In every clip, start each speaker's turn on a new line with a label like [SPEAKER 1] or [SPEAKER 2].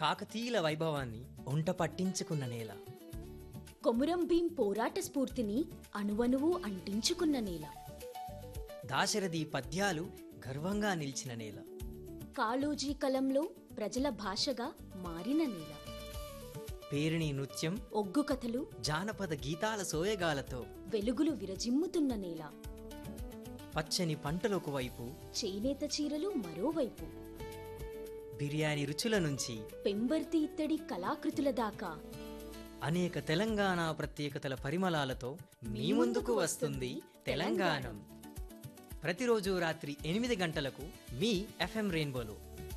[SPEAKER 1] కాకతీయుల వైభవాన్ని ఒంట పట్టించుకున్న నేల
[SPEAKER 2] కొమురం భీం పోరాట స్ఫూర్తిని అణువణువు అంటించుకున్న నేల
[SPEAKER 1] దాశరథి పద్యాలు గర్వంగా నిలిచిన నేల
[SPEAKER 2] కాళోజీ కలంలో ప్రజల భాషగా మారిన నేల
[SPEAKER 1] పేరిణి నృత్యం
[SPEAKER 2] ఒగ్గు కథలు
[SPEAKER 1] జానపద గీతాల సోయగాలతో
[SPEAKER 2] వెలుగులు విరజిమ్ముతున్న నేల
[SPEAKER 1] పచ్చని పంటలకు వైపు
[SPEAKER 2] చేనేత చీరలు మరోవైపు
[SPEAKER 1] బిర్యానీ రుచుల నుంచి
[SPEAKER 2] పెంబర్తి ఇత్తడి కళాకృతుల దాకా
[SPEAKER 1] అనేక తెలంగాణ ప్రత్యేకతల పరిమళాలతో మీ ముందుకు వస్తుంది తెలంగాణం ప్రతిరోజు రాత్రి ఎనిమిది గంటలకు మీ ఎఫ్ఎం రెయిన్బోలో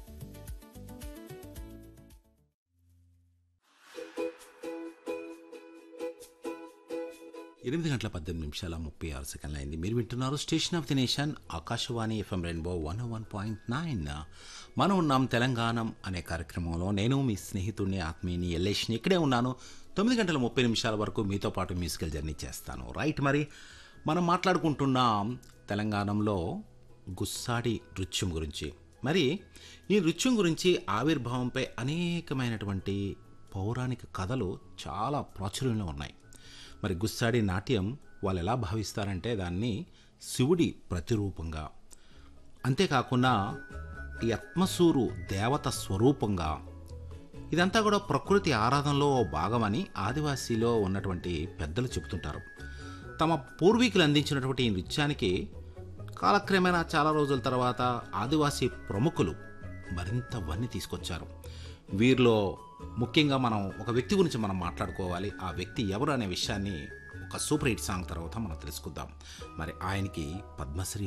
[SPEAKER 3] ఎనిమిది గంటల పద్దెనిమిది నిమిషాల ముప్పై ఆరు సెకండ్లు అయింది మీరు వింటున్నారు station of the nation Akashvani FM rainbow one one point nine మనం ఉన్నాం తెలంగాణం అనే కార్యక్రమంలో నేను మీ స్నేహితుడిని ఆత్మీయుని ఎల్లేష్ని ఇక్కడే ఉన్నాను తొమ్మిది గంటల ముప్పై నిమిషాల వరకు మీతో పాటు మ్యూజికల్ జర్నీ చేస్తాను రైట్ మరి మనం మాట్లాడుకుంటున్నాం తెలంగాణలో గుస్సాడి నృత్యం గురించి మరి ఈ నృత్యం గురించి ఆవిర్భావంపై అనేకమైనటువంటి పౌరాణిక కథలు చాలా ప్రాచుర్యంలో ఉన్నాయి మరి గుస్సాడి నాట్యం వాళ్ళు ఎలా భావిస్తారంటే దాన్ని శివుడి ప్రతిరూపంగా అంతేకాకుండా ఈ ఆత్మసూరు దేవత స్వరూపంగా ఇదంతా కూడా ప్రకృతి ఆరాధనలో ఓ భాగమని ఆదివాసీలో ఉన్నటువంటి పెద్దలు చెబుతుంటారు తమ పూర్వీకులు అందించినటువంటి ఈ నృత్యానికి కాలక్రమేణా చాలా రోజుల తర్వాత ఆదివాసీ ప్రముఖులు మరింత వన్ని తీసుకొచ్చారు వీరిలో ముఖ్యంగా మనం ఒక వ్యక్తి గురించి మనం మాట్లాడుకోవాలి ఆ వ్యక్తి ఎవరు అనే విషయాన్ని ఒక సూపర్ హిట్ సాంగ్ తర్వాత మనం తెలుసుకుందాం మరి ఆయనకి పద్మశ్రీ